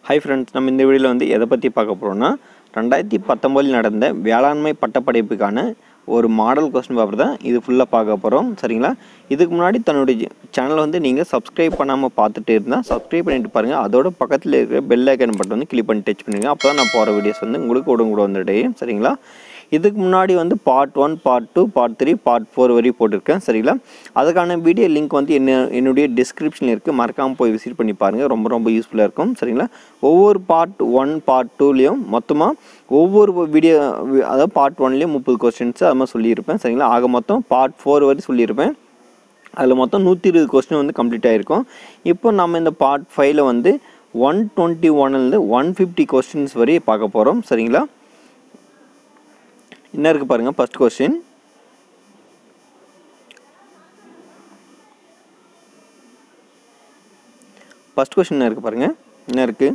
hi friends நம்ம இந்த வீடியோவில் வந்து எதை பற்றி பார்க்க போகிறோம்னா ரெண்டாயிரத்தி பத்தொம்போதில் நடந்த வேளாண்மை பட்டப்படிப்புக்கான ஒரு மாடல் கொஸ்டின் பேப்பர் தான் இது ஃபுல்லாக பார்க்க போகிறோம் சரிங்களா இதுக்கு முன்னாடி தன்னுடைய சேனலை வந்து நீங்கள் சப்ஸ்கிரைப் பண்ணாமல் பார்த்துட்டு இருந்தால் சப்ஸ்கிரைப் பண்ணிட்டு பாருங்கள் அதோட பக்கத்தில் இருக்கிற பெல் ஐக்கன் பட்டன் வந்து கிளிக் பண்ணி டச் பண்ணுங்க அப்போ தான் நான் போகிற வீடியோஸ் வந்து உங்களுக்கு உடனே கூட வந்துடையும் சரிங்களா இதுக்கு முன்னாடி வந்து part one part two part three part four வரையும் போட்டிருக்கேன் சரிங்களா அதுக்கான வீடியோ லிங்க் வந்து என்ன என்னுடைய டிஸ்கிரிப்ஷனில் இருக்குது மறக்காமல் போய் விசிட் பண்ணி பாருங்கள் ரொம்ப ரொம்ப யூஸ்ஃபுல்லாக இருக்கும் சரிங்களா ஒவ்வொரு பார்ட் ஒன் பார்ட் டூலேயும் மொத்தமாக ஒவ்வொரு வீடியோ அதாவது பார்ட் ஒன்லேயும் முப்பது கொஸ்டின்ஸ் அது மாதிரி சொல்லியிருப்பேன் சரிங்களா ஆக மொத்தம் பார்ட் ஃபோர் வரை சொல்லியிருப்பேன் அதில் மொத்தம் நூற்றி இருபது கொஸ்டின் வந்து கம்ப்ளீட் ஆகிருக்கும் இப்போ நம்ம இந்த பார்ட் ஃபைவ்ல வந்து ஒன் டுவெண்ட்டி ஒன்லேருந்து ஒன் ஃபிஃப்டி கொஸ்டின்ஸ் வரை பார்க்க போகிறோம் சரிங்களா என்ன இருக்குது பாருங்கள் ஃபஸ்ட் கொஸ்டின் ஃபஸ்ட் கொஸ்டின் என்ன இருக்குது பாருங்கள் என்ன இருக்குது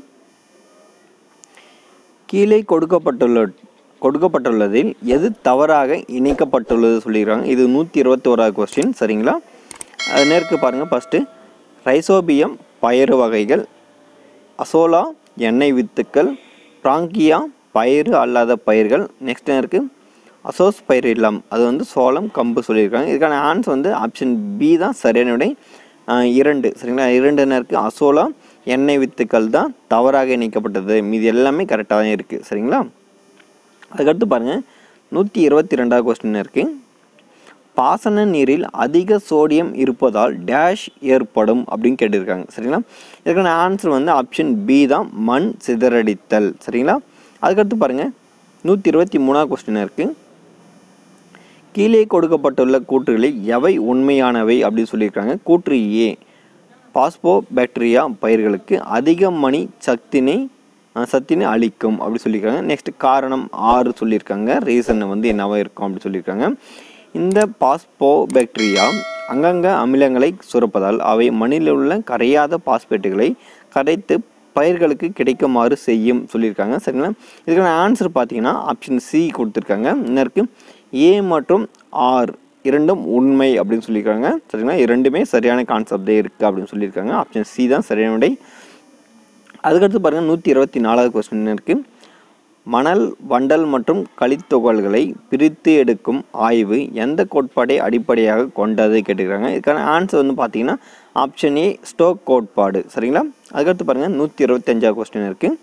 கீழே கொடுக்கப்பட்டுள்ள கொடுக்கப்பட்டுள்ளதில் எது தவறாக இணைக்கப்பட்டுள்ளது சொல்லியிருக்காங்க இது நூற்றி இருபத்தோராவது கொஸ்டின் சரிங்களா அது நேருக்கு பாருங்கள் ஃபஸ்ட்டு ரைசோபியம் பயறு வகைகள் அசோலா எண்ணெய் வித்துக்கள் பிராங்கியா பயிறு அல்லாத பயிர்கள் நெக்ஸ்ட் என்ன இருக்குது அசோஸ் பயிர் இல்லம் அது வந்து சோளம் கம்பு சொல்லியிருக்காங்க இதுக்கான ஆன்சர் வந்து ஆப்ஷன் பி தான் சரியான விடை ஆஹ் இரண்டு சரிங்களா இரண்டு என்ன இருக்குது அசோலா எண்ணெய் வித்துக்கள் தான் தவறாக இணைக்கப்பட்டது மீது எல்லாமே கரெக்டாக தான் இருக்குது சரிங்களா அதுக்கடுத்து பாருங்கள் நூற்றி இருபத்தி ரெண்டாவது கொஸ்டின் இருக்குது பாசன நீரில் அதிக சோடியம் இருப்பதால் டேஷ் ஏற்படும் அப்படின்னு கேட்டிருக்காங்க சரிங்களா இதுக்கான ஆன்சர் வந்து ஆப்ஷன் பி தான் மண் சிதறடித்தல் சரிங்களா அதுக்கடுத்து பாருங்கள் நூற்றி இருபத்தி மூணாவது கொஸ்டின் இருக்குது கீழே கொடுக்கப்பட்டுள்ள கூற்றுகளில் எவை உண்மையானவை அப்படின்னு சொல்லியிருக்காங்க கூற்று ஏ பாஸ்போ பாக்டீரியா பயிர்களுக்கு அதிக மணி சக்தினை அஹ், சத்தினை அளிக்கும் அப்படி சொல்லியிருக்காங்க நெக்ஸ்ட் காரணம் ஆறு சொல்லியிருக்காங்க ரீசன் வந்து என்னவா இருக்கும் அப்படி சொல்லியிருக்காங்க இந்த பாஸ்போ பாக்டீரியா அங்கங்க அமிலங்களை சுரப்பதால் அவை மண்ணில் உள்ள கரையாத பாஸ்பேட்டுகளை கரைத்து பயிர்களுக்கு கிடைக்குமாறு செய்யும் சொல்லியிருக்காங்க சரிங்களா இதுக்கான ஆன்சர் பார்த்தீங்கன்னா ஆப்ஷன் சி கொடுத்துருக்காங்க என்ன இருக்குது ஏ மற்றும் ஆர் இரண்டும் உண்மை அப்படின்னு சொல்லியிருக்காங்க சரிங்களா இரண்டுமே சரியான கான்செப்டே இருக்குது அப்படின்னு சொல்லியிருக்காங்க ஆப்ஷன் சி தான் சரியான விடை அதுக்கடுத்து பாருங்கள் நூற்றி இருபத்தி நாலாவது கொஸ்டின் இருக்குது மணல் வண்டல் மற்றும் கழித்துகள்களை பிரித்து எடுக்கும் ஆய்வு எந்த கோட்பாடை அடிப்படையாக கொண்டது கேட்டுக்கிறாங்க இதுக்கான ஆன்சர் வந்து பார்த்தீங்கன்னா ஆப்ஷன் ஏ ஸ்டோக் கோட்பாடு சரிங்களா அதுக்கடுத்து பாருங்கள் நூற்றி இருபத்தஞ்சாவது கொஸ்டின் இருக்குது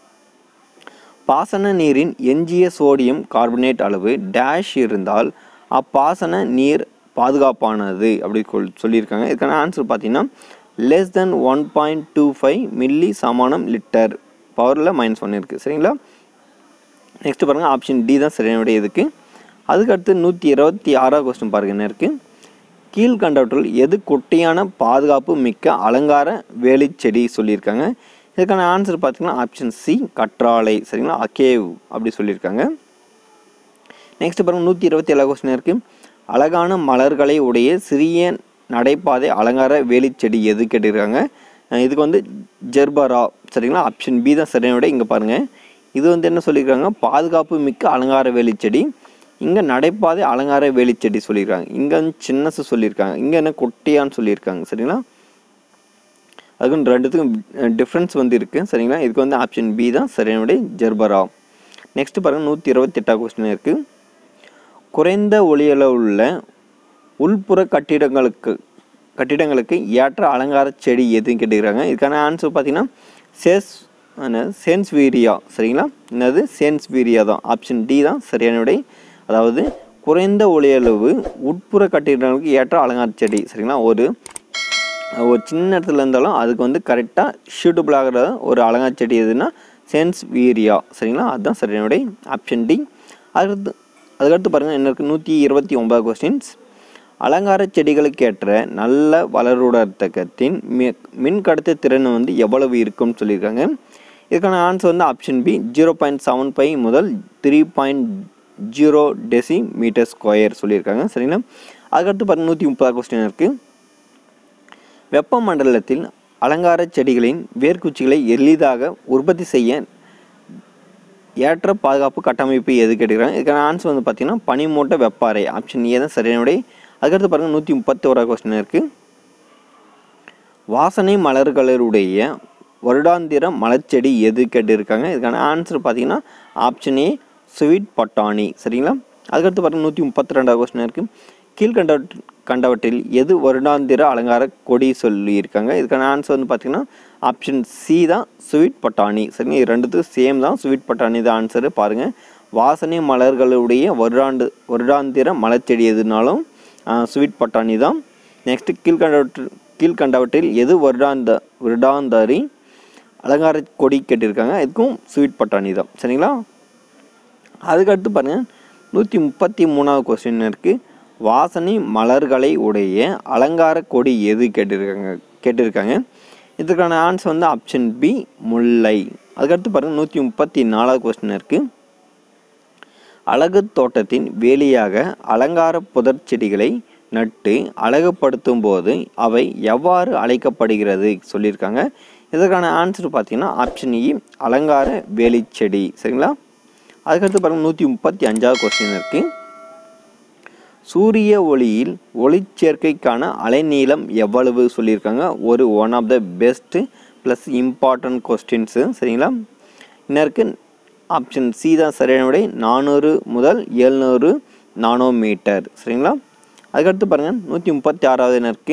பாசன நீரின் எஞ்சிய சோடியம் கார்பனேட் அளவு டேஷ் இருந்தால் அப்பாசன நீர் பாதுகாப்பானது அப்படி கொல்- சொல்லியிருக்காங்க இதுக்கான ஆன்சர் பார்த்தீங்கன்னா less than one point two five milli சமானம் லிட்டர் பவரில் மைனஸ் ஒன் இருக்குது சரிங்களா நெக்ஸ்ட் பாருங்கள் ஆப்ஷன் டி தான் சரியான விடை இதுக்கு அதுக்கடுத்து நூற்றி இருபத்தி ஆறாவது கொஸ்டின் பாருங்க என்ன இருக்குது கீழ்கண்டவற்றுள் எது குட்டையான பாதுகாப்பு மிக்க அலங்கார வேலிச்செடி சொல்லியிருக்காங்க இதுக்கான ஆன்சர் பார்த்தீங்கன்னா ஆப்ஷன் சி கற்றாழை சரிங்களா அகேவ் அப்படி சொல்லியிருக்காங்க நெக்ஸ்ட் பாருங்க நூற்றி இருபத்தி ஏழாவது கொஸ்டின் இருக்குது அழகான மலர்களை உடைய சிறிய நடைபாதை அலங்கார வேலிச்செடி எது கேட்டிருக்காங்க அஹ் இதுக்கு வந்து ஜெர்பரா சரிங்களா ஆப்ஷன் பி தான் சரியான விட இங்கே பாருங்கள் இது வந்து என்ன சொல்லியிருக்காங்க பாதுகாப்பு மிக்க அலங்கார வேலிச்செடி இங்கே நடைபாதை அலங்கார வேலிச்செடி சொல்லியிருக்காங்க இங்கே வந்து சின்னசு சொல்லியிருக்காங்க இங்கே என்ன குட்டியான்னு சொல்லியிருக்காங்க சரிங்களா அதுக்கு ரெண்டுத்துக்கும் டிஃப்ரென்ஸ் வந்து இருக்குது சரிங்களா இதுக்கு வந்து ஆப்ஷன் பி தான் சரியான விடை ஜெர்பரா நெக்ஸ்ட் பாருங்கள் நூற்றி இருபத்தெட்டாவது கொஸ்டின் இருக்குது குறைந்த ஒளியளவு உள்ள உள்புற கட்டிடங்களுக்கு கட்டிடங்களுக்கு ஏற்ற அலங்கார செடி எதுன்னு கேட்டுக்கிறாங்க இதுக்கான ஆன்சர் பார்த்தீங்கன்னா சேஸ் சென்ஸ்வீரியா சரிங்களா என்னது சென்ஸ்வீரியா தான் ஆப்ஷன் டி தான் சரியான விடை அதாவது குறைந்த ஒளியளவு உட்புற கட்டிடங்களுக்கு ஏற்ற அலங்கார செடி சரிங்களா ஒரு ஒரு சின்ன இடத்துல இருந்தாலும் அதுக்கு வந்து கரெக்டாக ஷூட்டபிள் ஆகிற ஒரு அலங்கார செடி எதுனா சென்ஸ் வீரியா சரிங்களா அதுதான் சரியான விடை ஆப்ஷன் டி அதுக்கடுத்து அதுக்கடுத்து பாருங்கள் என்ன இருக்குது நூற்றி இருபத்தி ஒன்பது கொஸ்டின்ஸ் அலங்கார செடிகளுக்கேற்ற நல்ல வளருடத்தக்கத்தின் மி மின் கடத்து திறன் வந்து எவ்வளவு இருக்கும்னு சொல்லியிருக்காங்க இதுக்கான ஆன்சர் வந்து option B zero point seven five முதல் three point zero decimetre square சொல்லியிருக்காங்க சரிங்களா அதுக்கடுத்து பாருங்கள் நூற்றி முப்பதாவது கொஸ்டின் இருக்குது வெப்பமண்டலத்தில் அலங்கார செடிகளின் வேர்க்குச்சிகளை எளிதாக உற்பத்தி செய்ய ஏற்ற பாதுகாப்பு கட்டமைப்பு எது கேட்டுக்கிறாங்க இதுக்கான ஆன்சர் வந்து பார்த்தீங்கன்னா பனிமூட்ட வெப்பாறை ஆப்ஷன் ஏ தான் சரியான விடை அதுக்கடுத்து பாருங்கள் நூற்றி முப்பத்தி ஓராவது கொஸ்டின் இருக்குது வாசனை மலர்களுடைய வருடாந்திர மலர்ச்செடி எது கேட்டிருக்காங்க இதுக்கான ஆன்சர் பார்த்தீங்கன்னா ஆப்ஷன் ஏ ஸ்வீட் பட்டாணி சரிங்களா அதுக்கடுத்து பாருங்கள் நூற்றி முப்பத்தி ரெண்டாவது கொஸ்டின் இருக்குது கீழ்கண்ட கண்டவற்றில் எது வருடாந்திர அலங்கார கொடி சொல்லியிருக்காங்க இதுக்கான ஆன்சர் வந்து பார்த்தீங்கன்னா ஆப்ஷன் சி தான் ஸ்வீட் பட்டாணி சரிங்க இது ரெண்டுத்துக்கும் சேம் தான் ஸ்வீட் பட்டாணி தான் ஆன்சரு பாருங்கள் வாசனை மலர்களுடைய வருடாண்டு வருடாந்திர மலர்ச்செடி எதுனாலும் ஸ்வீட் பட்டாணி தான் நெக்ஸ்ட்டு கீழ்கண்டவற்றில் கீழ்கண்டவற்றில் எது வருடாந்த வருடாந்தாரி அலங்கார கொடி கேட்டிருக்காங்க இதுக்கும் ஸ்வீட் பட்டாணி தான் சரிங்களா அதுக்கடுத்து பாருங்கள் நூற்றி முப்பத்தி மூணாவது கொஸ்டின் இருக்குது வாசனை மலர்களை உடைய அலங்கார கொடி எது கேட்டிருக்காங்க கேட்டிருக்காங்க இதுக்கான ஆன்சர் வந்து ஆப்ஷன் பி முல்லை அதுக்கடுத்து பாருங்கள் நூற்றி முப்பத்தி நாலாவது கொஸ்டின் இருக்குது அழகு தோட்டத்தின் வேலியாக அலங்கார புதர் செடிகளை நட்டு அழகுபடுத்தும் போது அவை எவ்வாறு அழைக்கப்படுகிறது சொல்லியிருக்காங்க இதற்கான ஆன்சர் பார்த்தீங்கன்னா ஆப்ஷன் இ அலங்கார வேலி செடி சரிங்களா அதுக்கடுத்து பாருங்கள் நூற்றி முப்பத்தி அஞ்சாவது கொஸ்டின் இருக்குது சூரிய ஒளியில் ஒளிச்சேர்க்கைக்கான அலைநீளம் எவ்வளவு சொல்லியிருக்காங்க ஒரு one of the best plus important questions சரிங்களா இன்னருக்கு ஆப்ஷன் சி தான் சரியான விடை நானூறு முதல் எழுநூறு நானோமீட்டர் சரிங்களா அதுக்கடுத்து பாருங்கள் நூற்றி முப்பத்தி ஆறாவது இருக்கு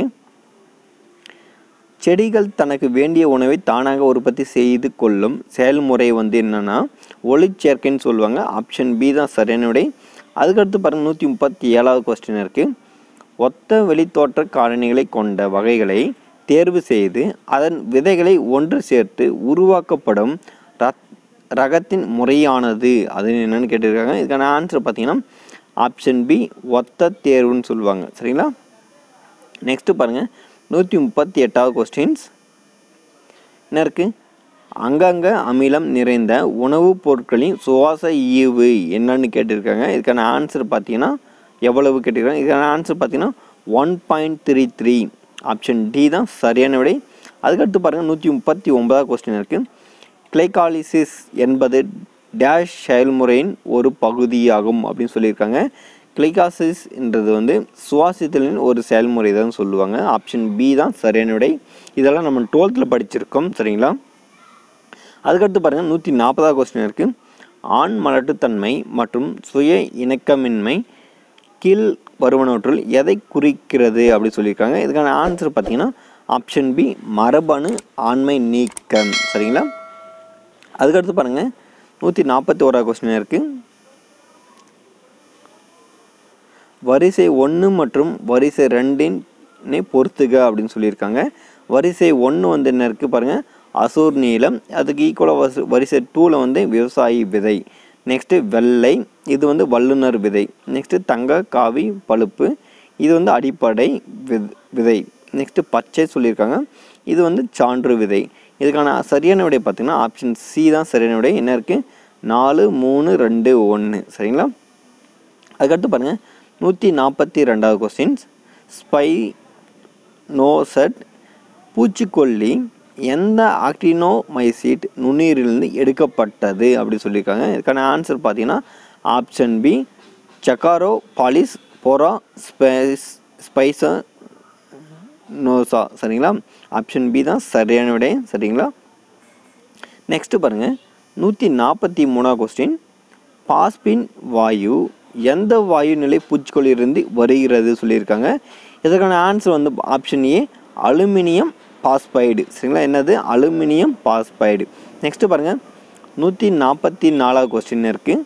செடிகள் தனக்கு வேண்டிய உணவை தானாக உற்பத்தி செய்து கொள்ளும் செயல்முறை வந்து என்னென்னா ஒளிச்சேர்க்கைன்னு சொல்லுவாங்க ஆப்ஷன் பி தான் சரியான விடை அதுக்கடுத்து பாருங்கள் நூற்றி முப்பத்தி ஏழாவது கொஸ்டின் இருக்குது ஒத்த வெளித்தோற்ற காரணிகளை கொண்ட வகைகளை தேர்வு செய்து அதன் விதைகளை ஒன்று சேர்த்து உருவாக்கப்படும் ரத் ரகத்தின் முறையானது அது என்னென்னு கேட்டிருக்காங்க இதுக்கான ஆன்சர் பார்த்தீங்கன்னா ஆப்ஷன் பி ஒத்த தேர்வுன்னு சொல்லுவாங்க சரிங்களா நெக்ஸ்ட்டு பாருங்கள் நூற்றி முப்பத்தி எட்டாவது கொஸ்டின்ஸ் என்ன இருக்குது அங்கங்க அமிலம் நிறைந்த உணவுப் பொருட்களின் சுவாச ஈவு என்னன்னு கேட்டிருக்காங்க இதுக்கான ஆன்சர் பார்த்தீங்கன்னா எவ்வளவு கேட்டிருக்காங்க இதுக்கான ஆன்சர் பார்த்தீங்கன்னா one point three three option D தான் சரியான விடை அதுக்கடுத்து பாருங்கள் நூற்றி முப்பத்தி ஒன்பதாவது கொஸ்டின் இருக்குது கிளைகாலிசிஸ் என்பது டேஷ் செயல்முறையின் ஒரு பகுதியாகும் அப்படின்னு சொல்லியிருக்காங்க கிளைகாசிஸ்ன்றது வந்து சுவாசித்தலின் ஒரு செயல்முறை தான் சொல்லுவாங்க ஆப்ஷன் பி தான் சரியான விடை இதெல்லாம் நம்ம டுவெல்த்தில் படிச்சிருக்கோம் சரிங்களா அதுக்கடுத்து பாருங்கள் நூற்றி நாற்பதாவது கொஸ்டின் இருக்குது ஆண் மலட்டுத்தன்மை மற்றும் சுய இணக்கமின்மை கீழ் வருவனவற்றுள் எதை குறிக்கிறது அப்படி சொல்லியிருக்காங்க இதுக்கான ஆன்சர் பார்த்தீங்கன்னா ஆப்ஷன் பி மரபணு ஆண்மை நீக்கம் சரிங்களா அதுக்கடுத்து பாருங்கள் நூற்றி நாற்பத்தி ஓராவது கொஸ்டின் இருக்குது வரிசை ஒன்று மற்றும் வரிசை ரெண்டினை பொறுத்துக அப்படின்னு சொல்லியிருக்காங்க வரிசை ஒன்று வந்து என்ன இருக்குது பாருங்கள் அசூர் நீளம் அதுக்கு ஈக்குவலாக வரிசை வரிசை டூவில் வந்து விவசாயி விதை நெக்ஸ்ட்டு வெள்ளை இது வந்து வல்லுனர் விதை நெக்ஸ்ட்டு தங்க காவி பழுப்பு இது வந்து அடிப்படை வித் விதை நெக்ஸ்ட்டு பச்சை சொல்லியிருக்காங்க இது வந்து சான்று விதை இதுக்கான சரியான விடை பார்த்திங்கன்னா ஆப்ஷன் சி தான் சரியான விடை என்ன இருக்குது நாலு மூணு ரெண்டு ஒன்று சரிங்களா அதுக்கடுத்து பாருங்கள் நூற்றி நாற்பத்தி ரெண்டாவது கொஸ்டின்ஸ் ஸ்பை நோசட் பூச்சிக்கொல்லி எந்த ஆக்டினோமைசீட் நுண்ணீரிலிருந்து எடுக்கப்பட்டது அப்படி சொல்லியிருக்காங்க இதுக்கான ஆன்சர் பார்த்தீங்கன்னா ஆப்ஷன் பி சக்காரோ பாலிஸ் போரா ஸ்பைஸ் ஸ்பைசா நோசா சரிங்களா ஆப்ஷன் பி தான் சரியான விடை சரிங்களா நெக்ஸ்ட்டு பாருங்கள் நூற்றி நாற்பத்தி மூணாவது கொஸ்டின் பாஸ்பின் வாயு எந்த வாயு நிலை பூச்சிக்கொல்லியிலிருந்து வருகிறது சொல்லியிருக்காங்க இதற்கான ஆன்சர் வந்து ஆப்ஷன் ஏ அலுமினியம் பாஸ்பைடு சரிங்களா என்னது அலுமினியம் பாஸ்பைடு நெக்ஸ்ட்டு பாருங்கள் நூற்றி நாற்பத்தி நாலாவது கொஸ்டின் இருக்குது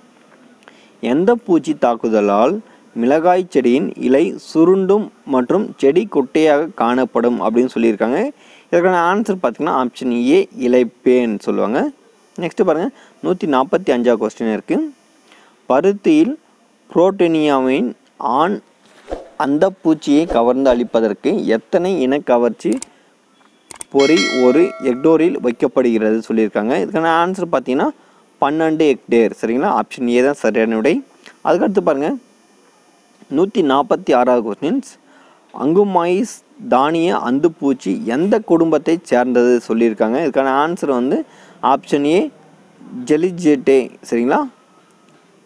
எந்த பூச்சி தாக்குதலால் மிளகாய் செடியின் இலை சுருண்டும் மற்றும் செடி குட்டையாக காணப்படும் அப்படின்னு சொல்லியிருக்காங்க இதற்கான ஆன்சர் பார்த்திங்கன்னா ஆப்ஷன் ஏ இலைப்பேன் சொல்லுவாங்க நெக்ஸ்ட்டு பாருங்கள் நூற்றி நாற்பத்தி அஞ்சாவது கொஸ்டின் இருக்குது பருத்தியில் புரோட்டீனியாவின் ஆண் அந்த பூச்சியை கவர்ந்து அழிப்பதற்கு எத்தனை இனக்கவர்ச்சி பொறி ஒரு எக்டோரில் வைக்கப்படுகிறது சொல்லியிருக்காங்க இதுக்கான ஆன்சர் பார்த்தீங்கன்னா பன்னெண்டு ஹெக்டேர் சரிங்களா ஆப்ஷன் ஏ தான் சரியான விடை அதுக்கடுத்து பாருங்கள் நூற்றி நாற்பத்தி ஆறாவது கொஸ்டின்ஸ் அங்குமாயிஸ் தானிய அந்துப்பூச்சி எந்த குடும்பத்தை சேர்ந்தது சொல்லியிருக்காங்க இதுக்கான ஆன்சர் வந்து ஆப்ஷன் ஏ ஜெலிஜெட்டே சரிங்களா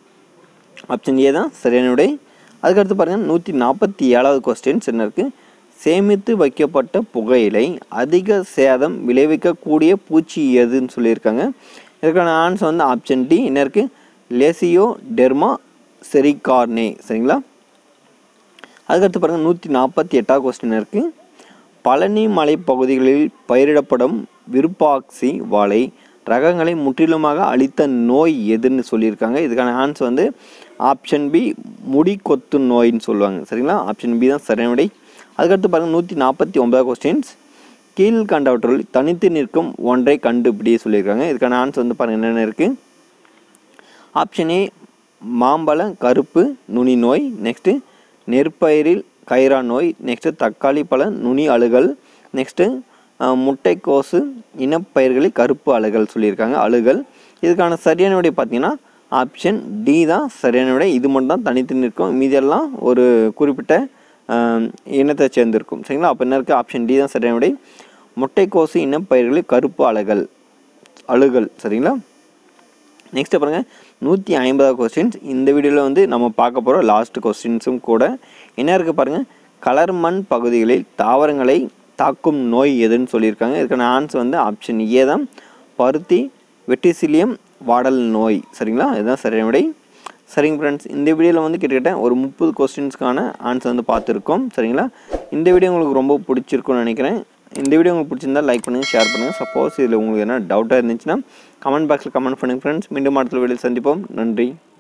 ஆப்ஷன் ஏ தான் சரியான விடை அதுக்கடுத்து பாருங்கள் நூற்றி நாற்பத்தி ஏழாவது கொஸ்டின்ஸ் என்ன இருக்குது சேமித்து வைக்கப்பட்ட புகையிலை அதிக சேதம் விளைவிக்கக்கூடிய பூச்சி எதுன்னு சொல்லியிருக்காங்க இதுக்கான ஆன்சர் வந்து ஆப்ஷன் டி என்ன இருக்குது லேசியோ டெர்மா செரிகார்னே சரிங்களா அதுக்கடுத்து பாருங்கள் நூற்றி நாற்பத்தி எட்டாவது கொஸ்டின் இருக்குது பழனி மலைப்பகுதிகளில் பயிரிடப்படும் விருப்பாக்சி வாழை ரகங்களை முற்றிலுமாக அழித்த நோய் எதுன்னு சொல்லியிருக்காங்க இதுக்கான ஆன்சர் வந்து ஆப்ஷன் பி முடி கொத்து நோயின்னு சொல்லுவாங்க சரிங்களா ஆப்ஷன் பி தான் சரியான விடை அதுக்கடுத்து பாருங்கள் நூற்றி நாற்பத்தி ஒன்பதாவது கொஸ்டின்ஸ் கீழ்கண்டவற்றுள் தனித்து நிற்கும் ஒன்றை கண்டுபிடி சொல்லியிருக்காங்க இதுக்கான ஆன்சர் வந்து பாருங்கள் என்னென்ன இருக்குது ஆப்ஷன் ஏ மாம்பழ கருப்பு நுனி நோய் நெக்ஸ்ட்டு நெற்பயிரில் கைரா நோய் நெக்ஸ்ட்டு தக்காளி பழ நுனி அழுகல் நெக்ஸ்ட்டு முட்டைக்கோசு இனப்பயிர்களில் கருப்பு அழுகல் சொல்லியிருக்காங்க அழுகல் இதுக்கான சரியான விடை பார்த்தீங்கன்னா ஆப்ஷன் டி தான் சரியான விடை இது மட்டும் தான் தனித்து நிற்கும் மீதியெல்லாம் ஒரு குறிப்பிட்ட ஆம், இனத்தை சேர்ந்திருக்கும் சரிங்களா அப்போ என்ன இருக்குது ஆப்ஷன் டி தான் சரியான விடை முட்டைக்கோசு இனப்பயிர்களில் கருப்பு அழுகல் அழுகல் சரிங்களா நெக்ஸ்ட் பாருங்க நூற்றி ஐம்பதாவது கொஸ்டின்ஸ் இந்த வீடியோவில் வந்து நம்ம பார்க்க போகிற லாஸ்ட் கொஸ்டின்ஸும் கூட என்ன இருக்குது பாருங்கள் கலர் மண் பகுதிகளில் தாவரங்களை தாக்கும் நோய் எதுன்னு சொல்லியிருக்காங்க இதுக்கான ஆன்சர் வந்து ஆப்ஷன் ஏ தான் பருத்தி வெட்டிசிலியம் வாடல் நோய் சரிங்களா இதுதான் சரியான விடை சரிங்க ஃப்ரெண்ட்ஸ் இந்த வீடியோவில் வந்து கிட்டத்தட்ட ஒரு முப்பது கொஸ்டின்ஸ்க்கான ஆன்சர் வந்து பார்த்துருக்கோம் சரிங்களா இந்த வீடியோ உங்களுக்கு ரொம்ப பிடிச்சிருக்கும்னு நினைக்கிறேன் இந்த வீடியோ உங்களுக்கு பிடிச்சிருந்தா லைக் பண்ணுங்கள் ஷேர் பண்ணுங்கள் சப்போஸ் இதில் உங்களுக்கு என்ன டவுட்டாக இருந்துச்சுன்னா கமெண்ட் பாக்ஸில் கமெண்ட் பண்ணுங்கள் ஃப்ரெண்ட்ஸ் மீண்டும் அடுத்த வீடியோ சந்திப்போம் நன்றி